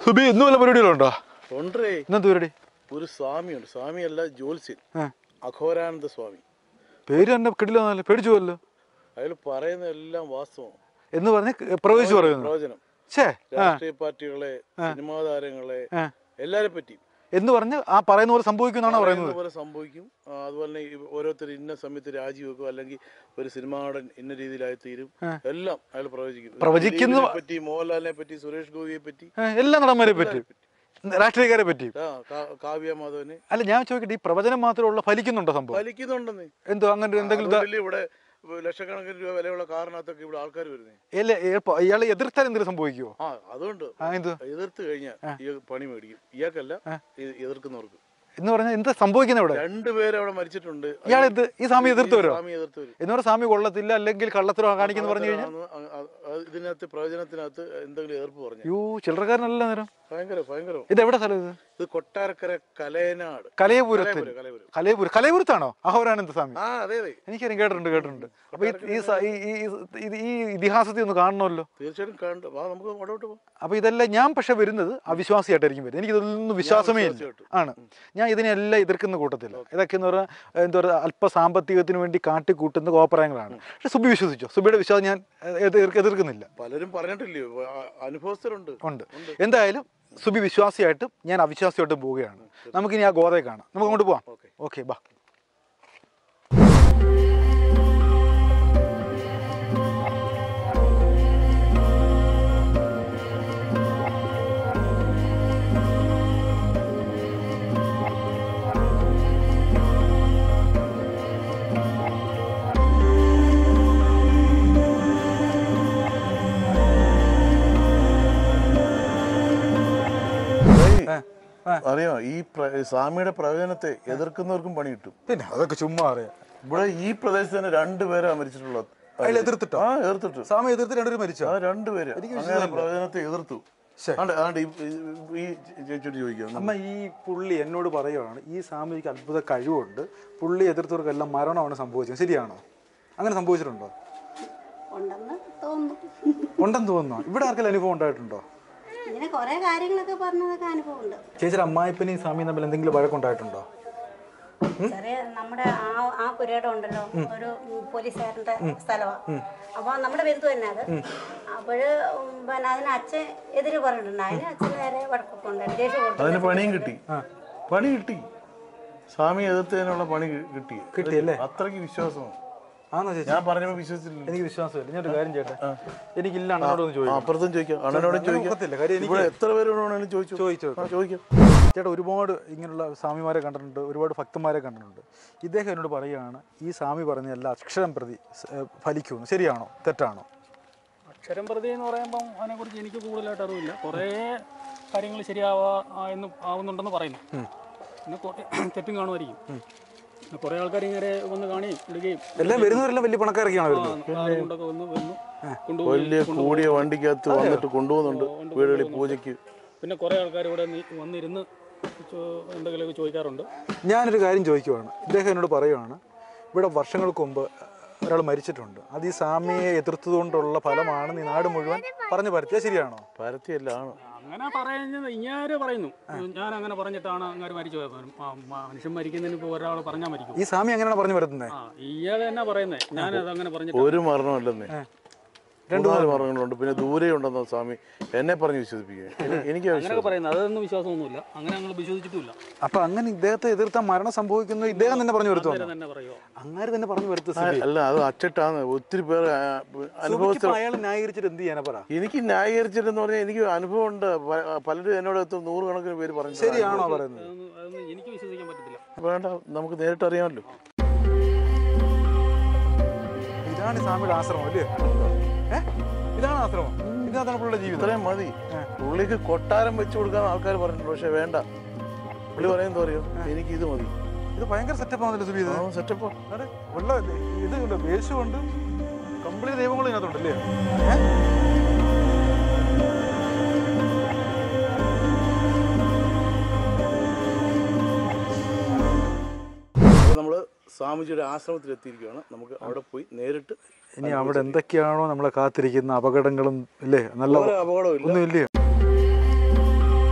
സുബി ഇന്നും വല്ല പരിപാടികളുണ്ടോ ഉണ്ടേ ഇന്നെന്ത് പരിപാടി ഒരു സ്വാമിയുണ്ട് സ്വാമിയല്ല ജ്യോത്സ്യൻ ആ. അഘോരാനന്ദ സ്വാമി പേര് തന്നെ കിടിലൊന്നല്ലേ പേടിച്ചു പോയല്ലോ അയാൾ പറയുന്ന എല്ലാം വാസ്തവം എന്ന് പറഞ്ഞ് പ്രവചിച്ചു പറയുന്നു പ്രവചനം ഛേ ആ രാഷ്ട്രീയ പാർട്ടികളെ സിനിമാ താരങ്ങളെ ആ. എല്ലാരെ പറ്റിയും എന്ന് പറഞ്ഞ് ആ പറയുന്ന പോലെ സംഭവിക്കുമെന്നാണ് പറയുന്നത് പറയുന്ന പോലെ സംഭവിക്കും ആ, അതുപോലെ തന്നെ ഈ ഓരോരുത്തർ ഇന്ന സമയത്ത് രാജിവെക്കും അല്ലെങ്കിൽ ഒരു സിനിമാ നടൻ ഇന്ന രീതിയിലായി തീരും എല്ലാം അയാൾ പ്രവചിക്കും പ്രവചിക്കുന്ന- ദിലീപിനെ പറ്റി മോഹൻലാലിനെ പറ്റി സുരേഷ് ഗോപിയെ പറ്റി ഏ, എല്ലാ നടന്മാരെ പറ്റി രാഷ്ട്രീയക്കാരെ പറ്റി ആ, കാ- കാവ്യ മാധവന് അല്ല ഞാൻ ചോദിക്കട്ടെ ഈ പ്രവചനം മാത്രമുള്ള ഫലിക്കുന്നുണ്ടോ സംഭവം ഫലിക്കുന്നുണ്ടെന്ന് എന്തോ അങ്ങനെ എന്തെങ്കിലും ഇതാ- അതുകൊണ്ടല്ലേ ഇവിടെ ലക്ഷക്കണക്കിന് രൂപ വിലയുള്ള കാറിനകത്തൊക്കെ ഇവിടെ ആൾക്കാർ വരുന്നേ ഇല്ല ഇയാളെ എതിർത്താൽ എന്തെങ്കിലും സംഭവിക്കുമോ ആ അതുകൊണ്ട് ആ എന്ത് എതിർത്ത് കഴിഞ്ഞാൽ ഈ പണി മേടിക്കും ഇയാൾക്കല്ല ഈ എതിർക്കുന്നവർക്ക് എന്ന് പറഞ്ഞാൽ എന്താ സംഭവിക്കുന്നത് ഇവിടെ രണ്ടുപേരെ അവിടെ മരിച്ചിട്ടുണ്ട് ഇയാൾ എന്ത് ഈ സ്വാമി എതിർത്ത് വരുമോ സ്വാമി എതിർത്ത് വരും എന്ന് പറഞ്ഞാൽ സ്വാമി കൊള്ളത്തില്ല അല്ലെങ്കിൽ കള്ളത്തരോ കാണിക്കുന്നു പറഞ്ഞു കഴിഞ്ഞാൽ ആണ് അ- അ- അ- ഇതിനകത്ത് പ്രവചനത്തിനകത്ത് എന്തെങ്കിലും ഏർപ്പ് പറഞ്ഞു യോ ചില്ലറക്കാരനല്ല നേരം ഭയങ്കര ഭയങ്കര ഇത് എവിടെ സ്ഥലം ഇത് ഇത് കൊട്ടാരക്കര കലയനാട് കലയപുരത്ത് കലയപുരം കലയപുരം കലയപുരം കലയപുരത്താണോ അഹോരാനന്ദ സ്വാമി ആ അതെ അതെ എനിക്കറിയാം കേട്ടിട്ടുണ്ട് കേട്ടിട്ടുണ്ട് അപ്പൊ ഈ- ഈ സ- ഈ- ഈ- ഈ- ഇത് ഈ ഇതിഹാസത്തിൽ ഒന്ന് കാണണമല്ലോ തീർച്ചയായിട്ടും കണ്ട് വാ നമുക്ക് അങ്ങോട്ട് പോകാം അപ്പൊ ഇതെല്ലാം ഞാൻ പക്ഷെ വരുന്നത് അവിശ്വാസിയായിട്ടായിരിക്കും വരുന്നത് എനിക്ക് ഇതൊന്നും വിശ്വാസമേ ഇല്ല വിശ്വാസിയായിട്ട്. ആണ് ഞാൻ ഇതിനെല്ലാം എതിർക്കുന്ന കൂട്ടത്തില്ല ഇതൊക്കെ എന്ന് പറഞ്ഞാൽ എന്താ പറയുക അല്പ സാമ്പത്തികത്തിന് വേണ്ടി കാട്ടിക്കൂട്ടുന്ന കോപ്രായങ്ങളാണ് പക്ഷെ സുബി വിശ്വസിച്ചോ സുബിയുടെ വിശ്വാസം ഞാൻ എതിർ- എതിർക്കുന്നില്ല പലരും പറഞ്ഞിട്ടില്ലയോ ആ, അനുഭവസ്ഥരുണ്ട് ഉണ്ട് എന്തായാലും സുബി വിശ്വാസിയായിട്ടും ഞാൻ അവിശ്വാസിയായിട്ടും പോവുകയാണ് നമുക്കിനി ആ ഗോതയെ കാണാം നമുക്ക് അങ്ങോട്ട് പോവാം ഓക്കെ ഓക്കെ ബാ ഏയ്, അറിയോ ഈ പ്ര- സ്വാമിയുടെ പ്രവചനത്തെ എതിർക്കുന്നവർക്കും പണി കിട്ടും പിന്നെ അതൊക്കെ ചുമ്മാ അറിയാം ഇവിടെ ഈ പ്രദേശത്ത് തന്നെ രണ്ടുപേരാ മരിച്ചിട്ടുള്ളത് അയാൾ എതിർത്തിട്ടോ ആ എതിർത്തിട്ട് സ്വാമി എതിർത്ത് രണ്ടുപേരും മരിച്ചോ ആ രണ്ടുപേര് അങ്ങനെ പ്രവചനത്തെ എതിർത്തു ശ്ശെ. ആണ്ട് ആണ്ട് ഈ- ഈ ചേച്ചിയോട് ചോദിക്കാം അമ്മ ഈ പുള്ളി എന്നോട് പറയുവാണ് ഈ സ്വാമിക്ക് അത്ഭുത കഴിവുണ്ട് പുള്ളി എതിർത്തവർക്കെല്ലാം മരണമാണ് സംഭവിച്ചത് ശരിയാണോ അങ്ങനെ സംഭവിച്ചിട്ടുണ്ടോ ഉണ്ടെന്ന് തോന്നുന്നു ഉണ്ടെന്ന് തോന്നുന്നു ഇവിടെ ആർക്കെങ്കിലും അനുഭവം ഉണ്ടായിട്ടുണ്ടോ ഇങ്ങനെ കുറെ കാര്യങ്ങളൊക്കെ പറഞ്ഞതൊക്കെ അനുഭവമുണ്ട് ചേച്ചിയുടെ അമ്മായിപ്പനെയും സ്വാമിയും തമ്മിൽ എന്തെങ്കിലും വഴക്കുണ്ടായിട്ടുണ്ടോ ചെറിയ നമ്മുടെ ആ ആ പുരയിടം ഉണ്ടല്ലോ ഒരു ഉം, പോലീസുകാരന്റെ സ്ഥലമാണ് അപ്പൊ നമ്മുടെ ബന്ധു തന്നെ അത് അപ്പോഴ് ഉം, പിന്നെ അതിന് അച്ഛൻ എതിര് പറഞ്ഞിട്ടുണ്ട് അതിന് അച്ഛൻ നേരെ വഴക്കൊക്കെ ഉണ്ടായിരുന്നു ദേഷ്യം കൊടുത്തു അതിന് പണിയും കിട്ടി പണി കിട്ടി സ്വാമി എതിർത്തതിനുള്ള പണി കി- കിട്ടി കിട്ടിയല്ലേ? അത്രയ്ക്ക് വിശ്വാസമാണ് ആണോ ചേച്ചി ഞാൻ പറഞ്ഞപ്പോ വിശ്വസിച്ചില്ല എനിക്ക് വിശ്വാസമില്ല ഞാൻ ഒരു കാര്യം ചെയ്യട്ടെ എനിക്കില്ല അണ്ണനോടൊന്ന് ആ, ചോദിക്കാം അപ്പുറത്തും ചോദിക്കാം അണ്ണനോടും അങ്ങനെ ഒക്കത്തില്ല. കാര്യം ചോദിക്കാം എനിക്ക് ഇവിടെ എത്ര പേരോട് വേണമെങ്കിലും ചോദിച്ചു ചോദിച്ചോ. ആ, ചോദിക്കാം ചേട്ടാ ഒരുപാട് ഇങ്ങനെയുള്ള സ്വാമിമാരെ കണ്ടിട്ടുണ്ട് ഒരുപാട് ഭക്തന്മാരെ കണ്ടിട്ടുണ്ട് ഇദ്ദേഹം എന്നോട് പറയുകയാണ് ഈ സ്വാമി പറഞ്ഞ എല്ലാ അക്ഷരം പ്രതി സ്- ഏ, ഫലിക്കുമെന്ന് ശരിയാണോ തെറ്റാണോ അക്ഷരം പ്രതി എന്ന് പറയുമ്പം അതിനെക്കുറിച്ച് എനിക്ക് കൂടുതലായിട്ട് അറിവില്ല കുറേ കാര്യങ്ങൾ ശരിയാവാ ആ എന്ന് ആവുന്നുണ്ടെന്ന് പറയുന്നു പിന്നെ കുറേ തെറ്റും കാണുമായിരിക്കും പിന്നെ കുറേ ആൾക്കാർ ഇങ്ങനെ വന്ന് കാണുകയും ഇടുകയും എല്ലാം വരുന്നവരെല്ലാം വലിയ പണക്കാരൊക്കെയാണ് വരുന്നത് കാറ് കൊണ്ടൊക്കെ വന്ന് വന്നു കൊണ്ടുപോയി വലിയ കൂടിയ വണ്ടിക്കകത്ത് വന്നിട്ട് കൊണ്ടുപോകുന്നുണ്ട് വീടുകളിൽ പൂജയ്ക്ക് പിന്നെ കുറേ ആൾക്കാർ ഇവിടെ നി- വന്നിരുന്ന് ചോ- എന്തെങ്കിലുമൊക്കെ ചോദിക്കാറുണ്ട് ഞാനൊരു കാര്യം ചോദിക്കുവാണ് ഇദ്ദേഹം എന്നോട് പറയുവാണ് ഇവിടെ വർഷങ്ങൾക്ക് മുമ്പ് ഒരാൾ മരിച്ചിട്ടുണ്ട് അത് ഈ സ്വാമിയെ എതിർത്തതുകൊണ്ടുള്ള ഫലമാണ് ഈ നാട് മുഴുവൻ പറഞ്ഞു പരത്തിയത് ശരിയാണോ പരത്തിയല്ല ആണ് അങ്ങനെ പറയുന്നത് ഇങ്ങനെ പറയുന്നു ഞാൻ അങ്ങനെ പറഞ്ഞിട്ടാണ് അങ്ങനെ മരിച്ചു പോയത് ആ, മനുഷ്യൻ മരിക്കുന്നതിന് ഇപ്പോൾ ഒരാൾ പറഞ്ഞാൽ മരിക്കും ഈ സ്വാമി എങ്ങനെയാണ് പറഞ്ഞു പരത്തുന്നത് ആ ഇയാൾ തന്നെ പറയുന്നത് ഞാനത് അങ്ങനെ പറഞ്ഞിട്ട് ഒരു മരണമല്ലെന്നേ രണ്ടു നാല് മരണങ്ങളുണ്ട് പിന്നെ ദൂരെ ഉണ്ടെന്നോ സ്വാമി എന്നെ പറഞ്ഞ് വിശ്വസിപ്പിക്കുക എനിക്ക് അങ്ങനെയൊക്കെ വിശ്വാസം പറയുന്നത് അതൊന്നും വിശ്വാസമൊന്നുമില്ല അങ്ങനെ ഞങ്ങൾ വിശ്വസിച്ചിട്ടില്ല അപ്പൊ അങ്ങനെ ഇദ്ദേഹത്തെ എതിർത്താൽ മരണം സംഭവിക്കുന്നു ഇദ്ദേഹം തന്നെ പറഞ്ഞു വരുത്തുന്നു അങ്ങനെ തന്നെ പറയുമോ അങ്ങനെ തന്നെ പറഞ്ഞു വരുത്തു ആ, അല്ല അത് അച്ചട്ടാണ് ഒത്തിരി പേർ അനുഭവസ്ഥ അയാൾ ന്യായീകരിച്ചിട്ട് എന്ത് ചെയ്യാനാ പറ എനിക്ക് ന്യായീകരിച്ചിട്ടെന്ന് പറഞ്ഞാൽ എനിക്ക് അനുഭവം ഉണ്ട് പ- പലരും എന്നോട് എത്തും നൂറുകണക്കിന് പേര് പറഞ്ഞു ശരിയാണോ പറയുന്നത് അതൊന്നും അതൊന്നും എനിക്ക് വിശ്വസിക്കാൻ പറ്റത്തില്ല വേണ്ട നമുക്ക് നേരിട്ട് അറിയാമല്ലോ ഇതാണ് ഈ സ്വാമിയുടെ ആശ്രമം അല്ലേ ഏ? ഇതാണ് ആശ്രമം ഇതിനകത്താണ് പുള്ളിയുടെ ജീവിതം ഇത്രയും മതി പുള്ളിക്ക് കൊട്ടാരം വെച്ച് കൊടുക്കാൻ ആൾക്കാർ പറഞ്ഞിട്ടുണ്ട് പക്ഷെ വേണ്ട പുള്ളി പറയുന്നത് അറിയോ എനിക്ക് ഇത് മതി ഇത് ഭയങ്കര സെറ്റപ്പ് ആണല്ലോ സുബി ഇത് ആ സെറ്റപ്പ് അതെ വെള്ള ഇത് ഉണ്ട് വേഷമുണ്ട് കംപ്ലീറ്റ് ദൈവങ്ങളും ഇതിനകത്തുണ്ടല്ലേ ഏ? നമ്മൾ സ്വാമിജിയുടെ ആശ്രമത്തിൽ എത്തിയിരിക്കുകയാണ് നമുക്ക് അവിടെ പോയി നേരിട്ട് ഇനി അവിടെ എന്തൊക്കെയാണോ നമ്മളെ കാത്തിരിക്കുന്ന അപകടങ്ങളും ഇല്ലേ നല്ല ഒരു അപകടവും ഇല്ല ഒന്നും ഇല്ലയോ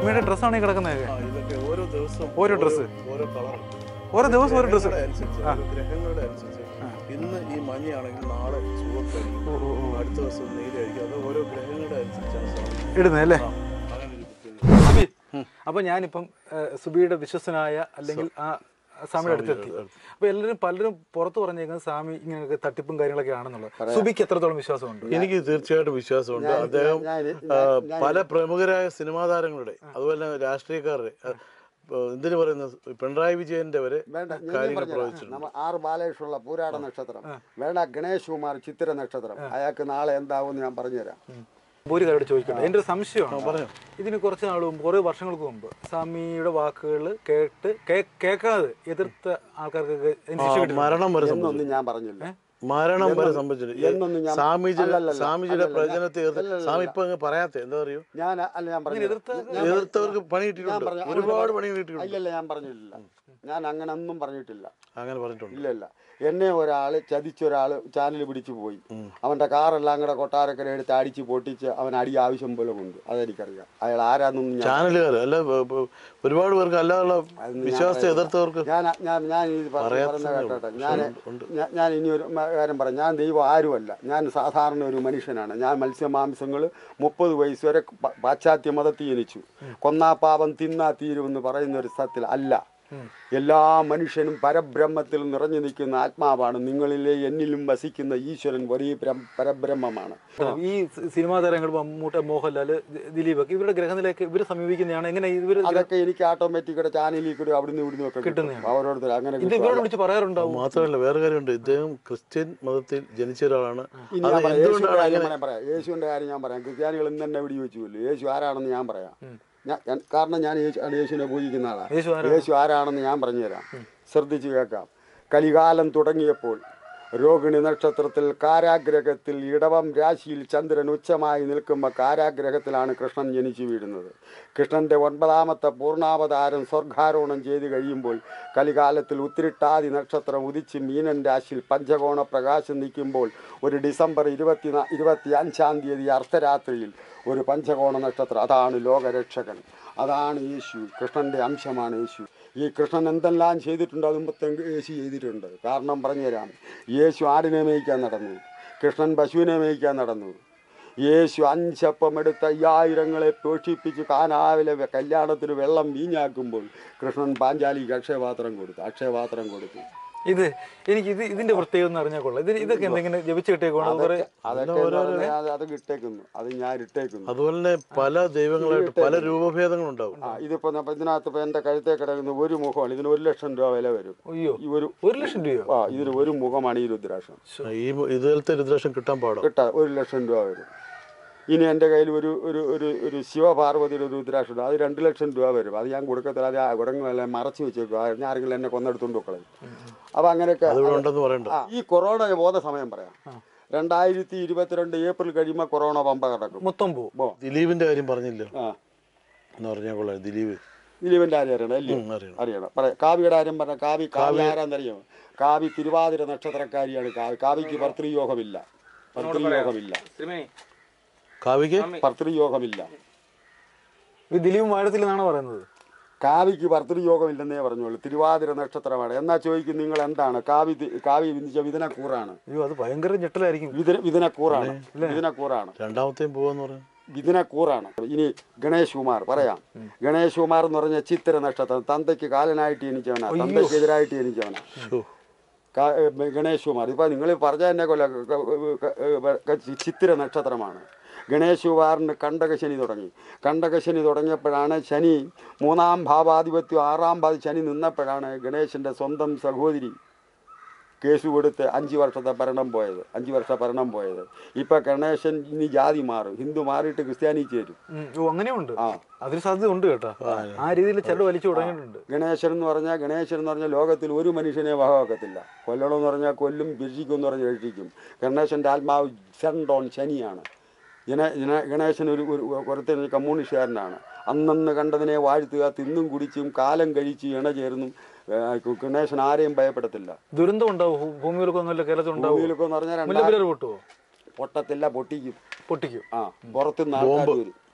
അമ്മയുടെ ഡ്രസ്സാണ് ഈ കിടക്കുന്നതൊക്കെ ആ ഇതൊക്കെ ഓരോ ദിവസവും ഓരോ ഡ്രസ്സ് ഓരോ കളർ ഓരോ ദിവസം ഓരോ ഡ്രസ്സ് അനുസരിച്ച് ഗ്രഹങ്ങളുടെ അനുസരിച്ച് ഇന്ന് ഈ മഞ്ഞയാണെങ്കിൽ നാളെ ചുവപ്പായിരിക്കും അടുത്ത ദിവസം നീലായിരിക്കും അത് ഓരോ ഗ്രഹങ്ങളുടെ അനുസരിച്ചാണ് സാധനം ഇടുന്നത് അല്ലേ ആ, അങ്ങനെ ഒരു പ്രത്യേകത. സുബി അപ്പൊ ഞാനിപ്പം ഏഹ്, സുബിയുടെ വിശ്വസനായ അല്ലെങ്കിൽ ആ സ്വാമിയുടെ അടുത്തെത്തി അപ്പൊ എല്ലാവരും പലരും പുറത്ത് പറഞ്ഞേക്കുന്നത് സ്വാമി ഇങ്ങനെയൊക്കെ തട്ടിപ്പും കാര്യങ്ങളൊക്കെ ആണെന്നുള്ളത് സുബിക്ക് എത്രത്തോളം വിശ്വാസമുണ്ട് എനിക്ക് തീർച്ചയായിട്ടും വിശ്വാസമുണ്ട് അദ്ദേഹം ആ, പല പ്രമുഖരായ സിനിമാ താരങ്ങളുടെ അതുപോലെ തന്നെ രാഷ്ട്രീയക്കാരുടെ ആ, ഇപ്പൊ എന്തിനു പറയുന്ന പിണറായി വിജയന്റെ വരെ വേണ്ട ഞാൻ കാര്യങ്ങൾ പറഞ്ഞുതരാം. പ്രവചിച്ചിട്ടുണ്ട് നമ്മ ആറ് ബാലകൃഷ്ണുള്ള പൂരാട നക്ഷത്രം വേണ്ട ഗണേഷ് കുമാർ ചിത്തിര നക്ഷത്രം അയാൾക്ക് നാളെ എന്താവും ഞാൻ പറഞ്ഞുതരാം ഒരു കാര്യം ചോദിക്കട്ടെ എൻ്റെ ഒരു സംശയമാണ് ഇതിന് കുറച്ച് നാൾ മുമ്പ് കുറേ വർഷങ്ങൾക്ക് മുമ്പ് സ്വാമിയുടെ വാക്കുകൾ കേട്ട് കേ- കേൾക്കാതെ എതിർത്ത ആൾക്കാർക്കൊക്കെ അതിന് ശിക്ഷ കിട്ടിയിട്ടുണ്ട്. മരണം വരെ സംഭവിച്ചു എന്നൊന്നും ഞാൻ പറഞ്ഞില്ല മരണം വരെ സംഭവിച്ചിട്ടുണ്ട് എന്നൊന്നും ഞാൻ- സ്വാമിജിയുടെ അല്ലല്ലല്ല, സ്വാമിജിയുടെ അല്ലല്ല, പ്രവചനത്തെ എതിർത്ത് സ്വാമി ഇപ്പൊ അങ്ങ് പറയാത്ത എന്താ അറിയോ ഞാൻ അല്ല ഞാൻ പറഞ്ഞു എതിർത്തവർക്ക് പണി കിട്ടിയിട്ടുണ്ട് പറഞ്ഞ- ഒരുപാട് പണി കിട്ടിയിട്ടുണ്ട് അല്ലല്ല ഞാൻ പറഞ്ഞിട്ടില്ല ഞാൻ അങ്ങനെ ഒന്നും പറഞ്ഞിട്ടില്ല അങ്ങനെ പറഞ്ഞിട്ടുണ്ട് ഇല്ല ഇല്ല എന്നെ ഒരാള് ചതിച്ചൊരാള് ചാനൽ പിടിച്ചു പോയി അവന്റെ കാറെല്ലാം കൂടെ കൊട്ടാരക്കര എടുത്ത് അടിച്ച് പൊട്ടിച്ച് അവൻ അടി ആവശ്യം പോലെ കൊണ്ട് അതെനിക്കറിയാം അയാൾ ആരാന്നൊന്നും ഞാൻ ചാനലുകാർ അല്ല ബ- ബ- ഒരുപാട് പേർക്ക് അല്ലാതുള്ള വിശ്വാസത്തെ എതിർത്തവർക്ക് ഞാൻ ഞാൻ ഞാൻ ഇത് പറ- പറയുന്ന കേട്ടോട്ടെ ഞാൻ ഞാൻ- ഞാൻ ഇനി ഒരു മ- കാര്യം പറയാം ഞാൻ ദൈവം ആരുമല്ല ഞാൻ സാധാരണ ഒരു മനുഷ്യനാണ് ഞാൻ മത്സ്യമാംസങ്ങൾ മുപ്പത് വയസ്സ് വരെ പ- പാശ്ചാത്യ മതത്തിൽ ജനിച്ചു കൊന്നാ പാപം തിന്നാ തീരുമെന്ന് പറയുന്ന ഒരു സത്യത്തിൽ അല്ല എല്ലാ മനുഷ്യനും പരബ്രഹ്മത്തിൽ നിറഞ്ഞു നിൽക്കുന്ന ആത്മാവാണ് നിങ്ങളിലെ എന്നിലും വസിക്കുന്ന ഈശ്വരൻ ഒരേ ബ്രം- പരബ്രഹ്മമാണ് ഈ സി- സിനിമാ താരങ്ങൾ മമ്മൂട്ട മോഹൻലാൽ ദിലീപ് ഒക്കെ ഇവരുടെ ഗ്രഹനിലേക്ക് ഇവർ സമീപിക്കുന്നതാണ് എങ്ങനെ ഇവർ അതൊക്കെ എനിക്ക് ഓട്ടോമാറ്റിക്കൂടെ ചാനലിൽ കൂടെ അവിടുന്ന് ഇവിടുന്ന് ഒക്കെ കിട്ടും ഓരോരുത്തർ അങ്ങനെ ഇത് കിട്ടും. ഇവരോട് വിളിച്ച് പറയാറുണ്ടാവും മാത്രമല്ല വേറെ കാര്യമുണ്ട് ഇദ്ദേഹം ക്രിസ്ത്യൻ മതത്തിൽ ജനിച്ച ഒരാളാണ് ഇനി അത് ഞാൻ പറയാം, യേശുവിന്റെ എന്തുകൊണ്ടാണ് കാര്യം അങ്ങനെ ഞാൻ പറയാം യേശുവിന്റെ കാര്യം ഞാൻ പറയാം ക്രിസ്ത്യാനികൾ ഇന്ന് തന്നെ വെടി വെച്ചുല്ലോ യേശു ആരാണെന്ന് ഞാൻ പറയാം ഞാൻ ഞാൻ- കാരണം ഞാൻ യേശു ആണ് യേശുവിനെ പൂജിക്കുന്ന ആളാണ് യേശു ആരാ? യേശു ആരാണെന്ന് ഞാൻ പറഞ്ഞുതരാം ശ്രദ്ധിച്ചു കേൾക്കാം കലികാലം തുടങ്ങിയപ്പോൾ രോഹിണി നക്ഷത്രത്തിൽ കാരാഗ്രഹത്തിൽ ഇടവം രാശിയിൽ ചന്ദ്രൻ ഉച്ചമായി നിൽക്കുമ്പോൾ കാരാഗ്രഹത്തിലാണ് കൃഷ്ണൻ ജനിച്ചു വീഴുന്നത് കൃഷ്ണന്റെ ഒൻപതാമത്തെ പൂർണ്ണാവതാരം സ്വർഗാരോഹണം ചെയ്തു കഴിയുമ്പോൾ കലികാലത്തിൽ ഉത്തിരിട്ടാതി നക്ഷത്രം ഉദിച്ച് മീനൻ രാശിയിൽ പഞ്ചകോണ പ്രകാശം നിൽക്കുമ്പോൾ ഒരു ഡിസംബർ ഇരുപത്തി ഇരുപത്തി അഞ്ചാം തീയതി അർദ്ധരാത്രിയിൽ ഒരു പഞ്ചകോണ നക്ഷത്രം അതാണ് ലോകരക്ഷകൻ അതാണ് യേശു കൃഷ്ണന്റെ അംശമാണ് യേശു ഈ കൃഷ്ണൻ എന്തെല്ലാം ചെയ്തിട്ടുണ്ട് അത് മുമ്പത്തെ യേശു ചെയ്തിട്ടുണ്ട് കാരണം പറഞ്ഞുതരാം യേശു ആടിനെ മേയ്ക്കാൻ നടന്നു കൃഷ്ണൻ പശുവിനെ മേയ്ക്കാൻ നടന്നു യേശു അഞ്ചപ്പം എടുത്ത അയ്യായിരങ്ങളെ പോഷിപ്പിച്ച് കാനാവിലെ വെ- കല്യാണത്തിന് വെള്ളം വീഞ്ഞാക്കുമ്പോൾ കൃഷ്ണൻ പാഞ്ചാലിക്ക് അക്ഷയപാത്രം കൊടുത്തു അക്ഷയപാത്രം കൊടുത്തു ഇത് എനിക്ക് ഇത് ഇതിന്റെ പ്രത്യേകത എന്ന് അറിഞ്ഞാൽ കൊള്ളാം ഇതിന് ഇതൊക്കെ എന്തെങ്കിലും ജപിച്ച് കിട്ടിയേക്കോണം കുറെ അതൊക്കെ എന്ന് പറഞ്ഞാൽ അത് അത് ഇട്ടേക്കുന്നു അത് ഞാൻ ഇട്ടേക്കുന്നു അതുപോലെ തന്നെ പല ദൈവങ്ങളായിട്ട് പല രൂപഭേദങ്ങളുണ്ടാവും ആ ഇതിപ്പോ നമ്മ ഇതിനകത്ത് ഇപ്പൊ എന്റെ കഴുത്തേ കിടക്കുന്ന ഒരു മുഖമാണ് ഇതിന് ഒരു ലക്ഷം രൂപ വില വരും അയ്യോ ഈ ഒരു ഒരു ലക്ഷം രൂപയോ ആ ഇതിന് ഒരു മുഖമാണ് ഈ രുദ്രാക്ഷം ഈ ഇതുപോലത്തെ രുദ്രാക്ഷം കിട്ടാൻ പാടാം കിട്ടാ ഒരു ലക്ഷം രൂപ വരും ഇനി എൻ്റെ കയ്യിൽ ഒരു ഒരു ഒരു ഒരു ശിവപാർവതിയുടെ ഒരു രുദ്രാക്ഷം ഉണ്ട് അത് രണ്ട് ലക്ഷം രൂപ വരും അത് ഞാൻ കൊടുക്കത്തില്ല അത് ആ കുരങ്ങെല്ലാം മറച്ചു വെച്ചേക്കും ഞാൻ ആരെങ്കിലും എന്നെ കൊന്നെടുത്തോണ്ട് കളയും അപ്പം അങ്ങനെയൊക്കെ അതിവിടെ ഉണ്ടെന്ന് പറയണ്ട ആ ഈ കൊറോണ ബോധ സമയം പറയാം രണ്ടായിരത്തി ഇരുപത്തിരണ്ട് ഏപ്രിൽ കഴിയുമ്പോൾ കൊറോണ പമ്പ കിടക്കും മൊത്തം പോവും ബോ ദിലീപിന്റെ കാര്യം പറഞ്ഞില്ലോ ആ എന്ന് പറഞ്ഞാൽ കൊള്ളാം ദിലീപ് ദിലീപിൻ്റെ ആര്യം അറിയണം അല്ലേ ഉം, അറിയണം അറിയണം പറയാം കാവ്യയുടെ കാര്യം പറഞ്ഞ കാവ്യ കാവ്യ ആരാന്നറിയാമോ കാവ്യ തിരുവാതിര നക്ഷത്രക്കാരിയാണ് കാവ്യ കാവ്യക്ക് ഭർത്തൃയോഗമില്ല ഭർത്തൃയോഗമില്ല കാവ്യക്ക് ഭർത്തൃയോഗമില്ല ഇത് ദിലീപ് വാഴത്തിൽ നിന്നാണ് പറയുന്നത് കാവ്യക്ക് ഭർത്തൃയോഗമില്ലെന്നേ പറഞ്ഞോളൂ തിരുവാതിര നക്ഷത്രമാണ് എന്നാ ചോദിക്കും നിങ്ങൾ എന്താണ് കാവ്യ തി- കാവ്യ വിധിച്ച വിധനക്കൂറാണ് അയ്യോ അത് ഭയങ്കര ഞെട്ടലായിരിക്കും വിധന വിധനക്കൂറാണ് വിധനക്കൂറാണ് രണ്ടാമത്തെയും പോവാന്ന് പറഞ്ഞു ഇതിനെക്കൂറാണ് ഇനി ഗണേഷ് കുമാർ പറയാം ഗണേഷ് കുമാർ എന്ന് പറഞ്ഞ ചിത്തിര നക്ഷത്രം തന്തയ്ക്ക് കാലനായിട്ട് ജനിച്ചവനാ തന്തയ്ക്ക് എതിരായിട്ട് ജനിച്ചവനാ ഷോ കാ- ഏ, ഗണേഷ് കുമാർ ഇപ്പൊ നിങ്ങൾ പറഞ്ഞ തന്നെ കൊല്ല ക- ക- ക- ചിത്തിര നക്ഷത്രമാണ് ഗണേഷ് കുമാറിന് കണ്ടകശനി തുടങ്ങി കണ്ടകശനി തുടങ്ങിയപ്പോഴാണ് ശനി മൂന്നാം ഭാവാധിപത്യം ആറാം ഭാവ ശനി നിന്നപ്പോഴാണ് ഗണേശന്റെ സ്വന്തം സഹോദരി കേസ് കൊടുത്ത് അഞ്ച് വർഷത്തെ ഭരണം പോയത് അഞ്ച് വർഷ ഭരണം പോയത് ഇപ്പൊ ഗണേശൻ ഇനി ജാതി മാറും ഹിന്ദു മാറിയിട്ട് ക്രിസ്ത്യാനി ചേരും ഉം, ഓ അങ്ങനെയുണ്ട് ആ അതിന് സാധ്യത ഉണ്ട് കേട്ടോ ആ രീതിയിൽ ചരട് വലിച്ചു തുടങ്ങിയിട്ടുണ്ട് ഗണേശൻ എന്ന് പറഞ്ഞാൽ ഗണേശൻ എന്ന് പറഞ്ഞാൽ ലോകത്തിൽ ഒരു മനുഷ്യനെ വകവെക്കത്തില്ല കൊല്ലണമെന്ന് പറഞ്ഞാൽ കൊല്ലും രക്ഷിക്കും എന്ന് പറഞ്ഞാൽ രക്ഷിക്കും ഗണേശൻ്റെ ആത്മാവ് സെൻഡോൺ ശനിയാണ് ജന ജന ഗണേശൻ ഒരു ഒരു ഒരുത്തൻ കമ്മ്യൂണിസ്റ്റുകാരനാണ് അന്നന്ന് കണ്ടതിനെ വാഴ്ത്തുക തിന്നും കുടിച്ചും കാലം കഴിച്ച് ഇണ ചേർന്നും ഏ, ഗണേശൻ ആരെയും ഭയപ്പെടത്തില്ല ദുരന്തം ഉണ്ടാവും ഭൂ- ഭൂമിയിലൊക്കെ ഒന്നുമില്ല കേരളത്തിൽ ഉണ്ടാവും ഭൂമിയിലൊക്കെ എന്ന് പറഞ്ഞാൽ രണ്ടാ മുല്ലപ്പെരിയാർ പൊട്ടുവോ പൊട്ടത്തില്ല പൊട്ടിക്കും പൊട്ടിക്കും ആ പുറത്തുനിന്ന് ആൾക്കാർ വരും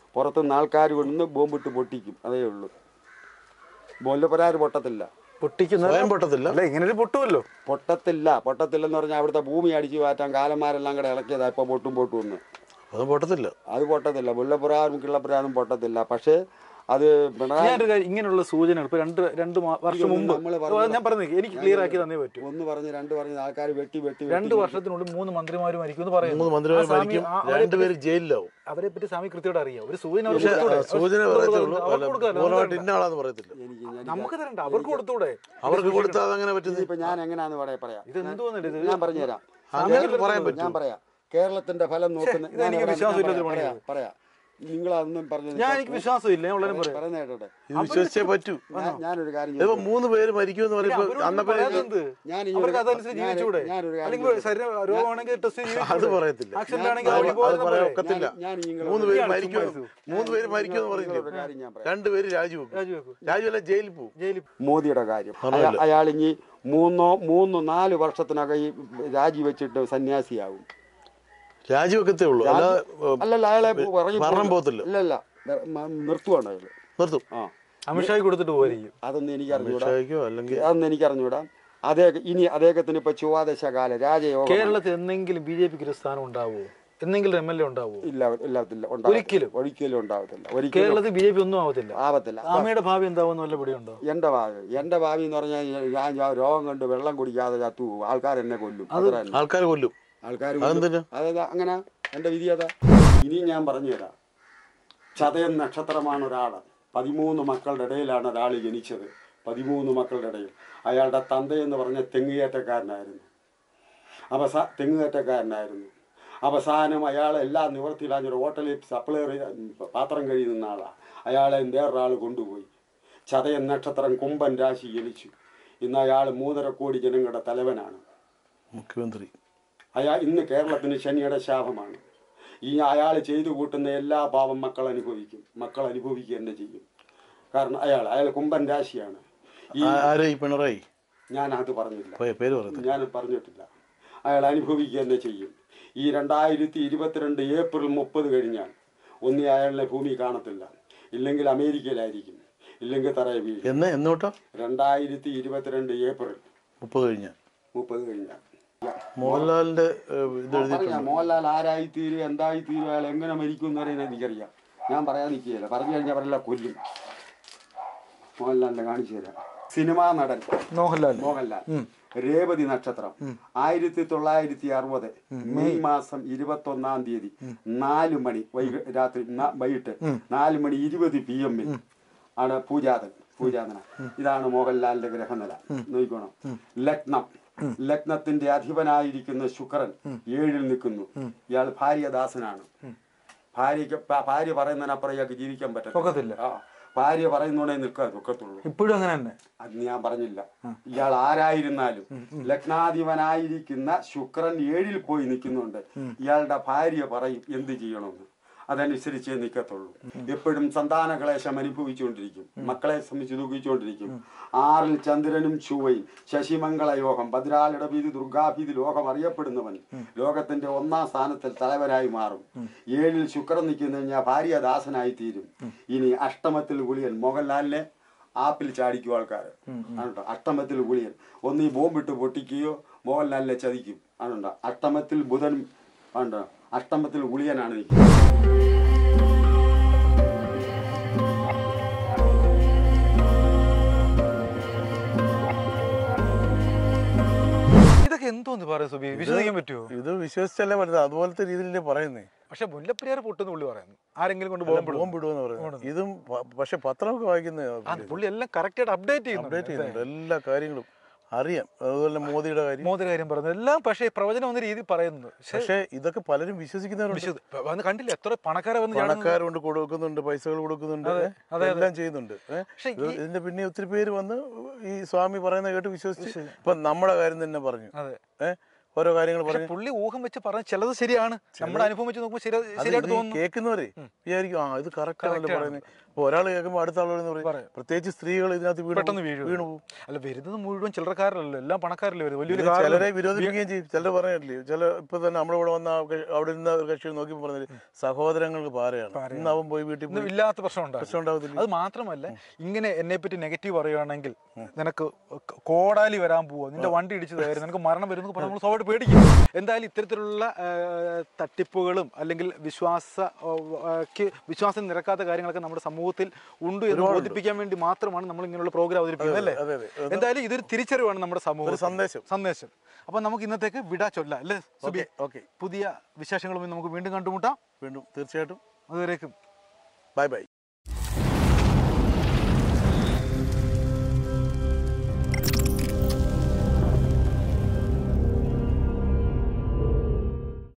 പുറത്തുനിന്ന് ആൾക്കാർ കൊണ്ടുവന്ന് ബോംബിട്ട് പൊട്ടിക്കും അതേ ഉള്ളൂ മുല്ലപ്പെരാർ പൊട്ടത്തില്ല പൊട്ടിക്കുന്ന സ്വയം പൊട്ടത്തില്ല അല്ല ഇങ്ങനെ ഒരു പൊട്ടുമല്ലോ പൊട്ടത്തില്ല പൊട്ടത്തില്ലെന്ന് പറഞ്ഞാൽ അവിടുത്തെ ഭൂമി അടിച്ചു മാറ്റാൻ കാലന്മാരെല്ലാം കൂടെ ഇളക്കിയതാ ഇപ്പോൾ പൊട്ടും പൊട്ടും ഒന്ന് അത് പൊട്ടത്തില്ല അത് പൊട്ടത്തില്ല മുല്ലപ്പുറാനും കിള്ളപ്പുറാനും പൊട്ടത്തില്ല പക്ഷേ അത് പിണറായി ഞാനൊരു കാര്യം ഇങ്ങനെയുള്ള സൂചനകൾ ഇപ്പൊ രണ്ട് രണ്ട് മാ- വർഷം ഇതൊന്നും മുമ്പ് നമ്മള് ഓ, പറഞ്ഞത് ഞാൻ പറഞ്ഞു എനിക്ക് ക്ലിയർ ആക്കി തന്നേ പറ്റൂ ഒന്ന് പറഞ്ഞ് രണ്ട് പറഞ്ഞ് ആൾക്കാർ വെട്ടി വെട്ടി രണ്ട് വർഷത്തിനുള്ളിൽ മൂന്ന് മന്ത്രിമാര് മരിക്കും എന്ന് പറയുന്നു മൂന്ന് മന്ത്രിമാർ ആ സ്വാമി- മരിക്കും ആ- അവരെ രണ്ടുപേര് ജയിലിലാവും അവരെ പറ്റി സ്വാമി കൃത്യമായിട്ട് അറിയാം ഒരു സൂചന അവർക്ക് പക്ഷെ കൊടുത്തൂടെ? സൂചന അവർക്ക് പറയത്തുള്ളൂ അവർക്ക് അല്ല, കൊടുക്കാമല്ലോ, പൂർണ്ണമായിട്ട് നമുക്ക് ഇന്ന ആളാന്ന് പറയത്തില്ല എനിക്ക് ഞാൻ- നമുക്ക് തരണ്ട അവർക്ക് കൊടുത്തൂടെ അവർക്ക് കൊടുത്താൽ അതങ്ങനെ പറ്റുന്നത് ഇപ്പൊ ഞാൻ എങ്ങനെയാന്ന് പറയാ പറയാം ഇത് എന്തോന്നില്ല ഇത് ഞാൻ പറഞ്ഞുതരാം അങ്ങനെ പറയാൻ ഞാൻ പറ്റും പറയാം കേരളത്തിന്റെ ഫലം നോക്കുന്ന ഇത് എനിക്ക് ഞാൻ വിശ്വാസമില്ലാത്തൊരു പറയാം, പണിയാണ്. പറയാം നിങ്ങളതൊന്നും പറഞ്ഞു ഞാൻ എനിക്ക് വിശ്വാസമില്ല ഞാൻ ഉള്ളതിനെ പറയാം പറയുന്ന കേട്ടോട്ടെ ഇത് വിശ്വസിച്ചേ പറ്റൂ ഞാൻ- ഞാനൊരു കാര്യം ഇതിപ്പോ ചോദിക്കാം. മൂന്ന് പേര് മരിക്കുമെന്ന് പറയുമ്പോ അവരോട് അന്നപ്പോ പറയാതെന്ത്? ഞാൻ ഈ അവർക്ക് ഒരു- അതനുസരിച്ച് ഞാൻ- ജീവിച്ചൂടെ ഞാനൊരു കാര്യം അല്ലെങ്കിൽ ചോദിക്കാം. ശരീരം രോഗമാണെങ്കിൽ ടെസ്റ്റ് അത് പറയത്തില്ല ആക്സിഡന്റ് ആണെങ്കിൽ അത് അവർക്ക് അത് പോകാൻ പറയാൻ പോലെ. ഒക്കത്തില്ല ഞാൻ- ഞാൻ നിങ്ങളോട് മൂന്ന് പേര് ഇയാള് മരിക്കും ചുമ്മാ മൂന്ന് പേര് മരിക്കുമെന്ന് നിങ്ങളോട് പറയുന്നില്ല ഒരു കാര്യം ഞാൻ പറയാം രണ്ടുപേര് രാജിവെക്കും രാജിവെക്കും രാജുവല്ല ജയിലിൽ പോകും ജയിലിൽ മോദിയുടെ കാര്യം പറഞ്ഞില്ല. അയാൾ ഇനി മൂന്നോ മൂന്നോ നാല് വർഷത്തിനകം ഈ രാജിവെച്ചിട്ട് സന്യാസിയാവും രാജിവെക്കത്തേ ഉള്ളൂ അല്ല അല്ലല്ല അയാളെ ഇറങ്ങി ഭരണം പോകും. പോകത്തില്ല. ഇല്ലല്ല നിർ- മ- നിർത്തുവാണ് അയാൾ നിർത്തും ആ അമിത്ഷായി കൊടുത്തിട്ട് പോയിരിക്കും അതൊന്നും എനിക്ക് അറിഞ്ഞൂടാ അമിത്ഷായ്ക്കോ അല്ലെങ്കിൽ അതൊന്നും എനിക്ക് അറിഞ്ഞൂടാ അദ്ദേഹം ഇനി അദ്ദേഹത്തിന് ഇപ്പൊ ചൊവ്വാദശകാല രാജയോഗം കേരളത്തിൽ എന്തെങ്കിലും ബി ജെ പിക്ക് ഒരു സ്ഥാനം ഉണ്ടാവുമോ എന്തെങ്കിലും എം എൽ എ ഉണ്ടാവുമോ ഇല്ല ഇല്ലാത്തില്ല ഉണ്ടാവത്തില്ല. ഒരിക്കലും? ഒരിക്കലും ഉണ്ടാവത്തില്ല ഒരിക്കലും കേരളത്തിൽ ബി ജെ പി ഒന്നും ആവത്തില്ല ആവത്തില്ല ആമയുടെ ഭാവി എന്താവുന്ന വല്ല പിടിയുണ്ടോ എന്റെ ഭാവി എന്റെ ഭാവി എന്ന് പറഞ്ഞാൽ ഞാൻ ഞാൻ രോഗം കണ്ട് വെള്ളം കുടിക്കാതെ ചത്തു പോകും ആൾക്കാർ എന്നെ കൊല്ലും അത്ര തന്നെ ആൾക്കാർ കൊല്ലും ആൾക്കാർ അതെന്തിനാ? അതായത് അങ്ങനെ എന്റെ വിധി അതാ ഇനിയും ഞാൻ പറഞ്ഞു തരാം ചതയം നക്ഷത്രമാണ് ഒരാൾ പതിമൂന്ന് മക്കളുടെ ഇടയിലാണ് ഒരാൾ ജനിച്ചത് പതിമൂന്ന് മക്കളുടെ ഇടയിൽ അയാളുടെ തന്തയെന്ന് പറഞ്ഞ തെങ്ങുകയറ്റക്കാരനായിരുന്നു അവസാ തെങ്ങുകയറ്റക്കാരനായിരുന്നു അവസാനം അയാൾ എല്ലാം നിവർത്തിയില്ലാഞ്ഞൊരു ഹോട്ടലിൽ സപ്ലയർ പാത്രം കഴിയുന്ന ആളാണ് അയാളെ വേറൊരാൾ കൊണ്ടുപോയി ചതയം നക്ഷത്രം കുംഭൻ രാശി ജനിച്ചു ഇന്ന് അയാൾ മൂന്നര കോടി ജനങ്ങളുടെ തലവനാണ് മുഖ്യമന്ത്രി അയാൾ ഇന്ന് കേരളത്തിന് ശനിയുടെ ശാപമാണ് ഈ അയാൾ ചെയ്തു കൂട്ടുന്ന എല്ലാ പാവം മക്കൾ അനുഭവിക്കും മക്കൾ അനുഭവിക്കുക തന്നെ ചെയ്യും കാരണം അയാൾ അയാൾ കുംഭൻ രാശിയാണ് ഈ ആ- ആരെ ഈ പിണറായി ഞാൻ അത് പറഞ്ഞില്ല പേ- പേര് പറയുന്നത് ഞാൻ പറഞ്ഞിട്ടില്ല അയാൾ അനുഭവിക്കുക തന്നെ ചെയ്യും ഈ രണ്ടായിരത്തി ഇരുപത്തിരണ്ട് ഏപ്രിൽ മുപ്പത് കഴിഞ്ഞാൽ ഒന്നി അയാളിനെ ഭൂമി കാണത്തില്ല ഇല്ലെങ്കിൽ അമേരിക്കയിലായിരിക്കും ഇല്ലെങ്കിൽ തറയെ വീഴും എന്ന് എന്നോട്ടാ രണ്ടായിരത്തി ഇരുപത്തിരണ്ട് ഏപ്രിൽ മുപ്പത് കഴിഞ്ഞ മുപ്പത് കഴിഞ്ഞാൽ മോഹൻലാലിന്റെ ഏഹ്, ഇത് എഴുതിയിട്ടുണ്ട് പറയാം മോഹൻലാൽ ആരായി തീരും എന്തായി തീരും അയാൾ എങ്ങനെ മരിക്കും എന്ന് പറയുന്നത് എനിക്കറിയാം ഞാൻ പറയാൻ നിൽക്കുകയില്ല പറഞ്ഞു കഴിഞ്ഞാൽ പറയില്ല കൊല്ലും മോഹൻലാലിനെ കാണിച്ചു തരാം സിനിമാ നടൻ മോഹൻലാൽ മോഹൻലാൽ രേവതി നക്ഷത്രം ആയിരത്തി തൊള്ളായിരത്തി അറുപത് മെയ് മാസം ഇരുപത്തി ഒന്നാം തീയതി നാല് മണി വൈകി രാത്രി ന- വൈകിട്ട് നാല് മണി ഇരുപത് പി എമ്മിൽ ആണ് പൂജാതൻ പൂജാതന ഇതാണ് മോഹൻലാലിന്റെ ഗ്രഹനില നോക്കണം ലഗ്നം ലഗ്നത്തിന്റെ അധിപനായിരിക്കുന്ന ശുക്രൻ ഏഴിൽ നിൽക്കുന്നു ഇയാൾ ഭാര്യദാസനാണ് ഭാര്യക്ക് ഭ- ഭാര്യ പറയുന്നതിനപ്പുറം ഇയാൾക്ക് ജീവിക്കാൻ ഒക്കത്തില്ല. പറ്റത്തില്ല ആ, ഭാര്യ പറയുന്നോടെ നിൽക്കാൻ ഒക്കത്തുള്ളൂ ഇപ്പോഴും അങ്ങനെ തന്നെ അത് ഞാൻ പറഞ്ഞില്ല ഇയാൾ ആരായിരുന്നാലും ലഗ്നാധിപനായിരിക്കുന്ന ശുക്രൻ ഏഴിൽ പോയി നിൽക്കുന്നുണ്ട് ഇയാളുടെ ഭാര്യ പറയും എന്ത് ചെയ്യണമെന്ന് അതനുസരിച്ചേ നിൽക്കത്തുള്ളൂ എപ്പോഴും സന്താന ക്ലേശം അനുഭവിച്ചുകൊണ്ടിരിക്കും മക്കളെ സംബന്ധിച്ച് ദുഃഖിച്ചുകൊണ്ടിരിക്കും ആറിൽ ചന്ദ്രനും ചൊവ്വയും ശശിമംഗള യോഗം ഭദ്രാലിടഭീതി ദുർഗാഭീതി ലോകം അറിയപ്പെടുന്നവൻ ലോകത്തിന്റെ ഒന്നാം സ്ഥാനത്തിൽ തലവനായി മാറും ഏഴിൽ ശുക്രൻ നിൽക്കുന്നു കഴിഞ്ഞാൽ ഭാര്യ ദാസനായി തീരും ഇനി അഷ്ടമത്തിൽ ഗുളിയൻ മോഹൻലാലിനെ ആപ്പിൽ ചാടിക്കും ആൾക്കാർ ആണുണ്ടോ അഷ്ടമത്തിൽ ഗുളിയൻ ഒന്ന് ഈ ബോംബിട്ട് പൊട്ടിക്കുകയോ മോഹൻലാലിനെ ചതിക്കും ആണുണ്ടോ അഷ്ടമത്തിൽ ബുധൻ ആണുണ്ടോ അഷ്ടമത്തിൽ ഗുളിയനാണ് നിൽക്കുന്നത് ഇതൊക്കെ എന്തോന്ന് പറയാം സുബി വിശ്വസിക്കാൻ പറ്റുമോ ഇത് വിശ്വസിച്ചല്ലേ പറയുന്നത് അതുപോലത്തെ രീതിയിലല്ലേ പറയുന്നേ പക്ഷെ മുല്ലപ്പെരിയാർ പൊട്ടെന്ന് പുള്ളി പറയുന്നു ആരെങ്കിലും കൊണ്ട് ബോംബ് ഇടും. ബോംബിടുമെന്ന് പറയുന്നത് ഇതും പ- പക്ഷെ പത്രമൊക്കെ വായിക്കുന്ന ആ, പുള്ളി എല്ലാം കറക്റ്റ് ആയിട്ട് അപ്ഡേറ്റ് അപ്ഡേറ്റ് ചെയ്യുന്നുണ്ട് ചെയ്യുന്നുണ്ട് എല്ലാ കാര്യങ്ങളും അറിയാം അതുപോലെ മോദിയുടെ കാര്യം മോദി കാര്യം പറയുന്നത് എല്ലാം പക്ഷേ പ്രവചനം എന്ന രീതി പറയുന്നത് പക്ഷേ പക്ഷെ ഇതൊക്കെ പലരും വിശ്വസിക്കുന്നവരുണ്ട് വിശ്വ- വന്ന് കണ്ടില്ല എത്ര പണക്കാരെ വന്ന് ചാടുന്നത്? പണക്കാരുണ്ട് കൊടുക്കുന്നുണ്ട് പൈസകൾ കൊടുക്കുന്നുണ്ട് അതെ, ഏ? അതെ, അതെ. എല്ലാം ചെയ്യുന്നുണ്ട് ഏ? പക്ഷേ ഇത് ഇതിന്റെ പിന്നെ ഒത്തിരി പേര് വന്ന് ഈ സ്വാമി പറയുന്ന കേട്ട് വിശ്വസിച്ച് ഇപ്പൊ നമ്മുടെ കാര്യം തന്നെ പറഞ്ഞു അതെ ഏഹ് ഓരോ കാര്യങ്ങൾ പക്ഷെ പറഞ്ഞ് പുള്ളി ഊഹം വെച്ച് പറഞ്ഞ ചിലത് ശരിയാണ് നമ്മുടെ അനുഭവം വെച്ച് നോക്കുമ്പോൾ ശരി അത് ശരിയായിട്ട് ഇത് തോന്നുന്നു കേൾക്കുന്നവരെ വിചാരിക്കും ആ ഇത് കറക്റ്റ് ആണല്ലോ പറയുന്നത് അപ്പോൾ ഒരാൾ കേൾക്കുമ്പോൾ അടുത്ത ആളോട് പറയും പ്രത്യേകിച്ച് സ്ത്രീകൾ ഇതിനകത്ത് വീണ് പെട്ടെന്ന് പോകും. വീഴും വീണു പോകും അല്ല വരുന്നത് മുഴുവൻ ചില്ലറക്കാരല്ലോ എല്ലാം പണക്കാരല്ലേ വരുന്നത് വലിയൊരു ഇത് കാറിൽ ചിലരെ വിരോധിപ്പിക്കുകയും ചെയ്യും ചിലർ പറഞ്ഞില്ലേ ചില ഇപ്പൊ തന്നെ നമ്മുടെ ഇവിടെ വന്ന ആൾക്ക് അവിടെ ഇരുന്ന ഒരു കക്ഷി നോക്കി പറഞ്ഞത് സഹോദരങ്ങൾക്ക് പാരയാണ് ഇന്ന് അവൻ പോയി വീട്ടിൽ ഇന്ന് പോയി ഇല്ലാത്ത പ്രശ്നം ഉണ്ടാകും പ്രശ്നം ഉണ്ടാകത്തില്ല അത് മാത്രമല്ല ഇങ്ങനെ എന്നെ പറ്റി നെഗറ്റീവ് പറയുകയാണെങ്കിൽ നിനക്ക് ക- കോടാലി വരാൻ പോവോ നിന്റെ വണ്ടി ഇടിച്ചു തരും നിനക്ക് മരണം വരും എന്നൊക്കെ പറഞ്ഞ് നമ്മൾ സ്വാഭാവികമായിട്ട് പേടിക്കും എന്തായാലും ഇത്തരത്തിലുള്ള ആ, തട്ടിപ്പുകളും അല്ലെങ്കിൽ വിശ്വാസ ആ, ആ, ക്ക് വിശ്വാസം നിരക്കാത്ത കാര്യങ്ങളൊക്കെ നമ്മുടെ സമൂഹത്തിൽ ഉണ്ട് എന്ന് ബോധിപ്പിക്കാൻ വേണ്ടി മാത്രമാണ് നമ്മൾ ഇങ്ങനെയുള്ള പ്രോഗ്രാം അവതരിപ്പിക്കുന്നത് അല്ലേ അതെ അതെ എന്തായാലും ഇതൊരു തിരിച്ചറിവാണ് നമ്മുടെ സമൂഹം ഒരു സന്ദേശം സന്ദേശം അപ്പൊ നമുക്ക് ഇന്നത്തേക്ക് വിടാ ചൊല്ല അല്ലേ സുബി ഓക്കെ പുതിയ വിശേഷങ്ങളുമായി നമുക്ക് വീണ്ടും കണ്ടുമുട്ടാം വീണ്ടും തീർച്ചയായിട്ടും അതുവരേക്കും ബൈ ബൈ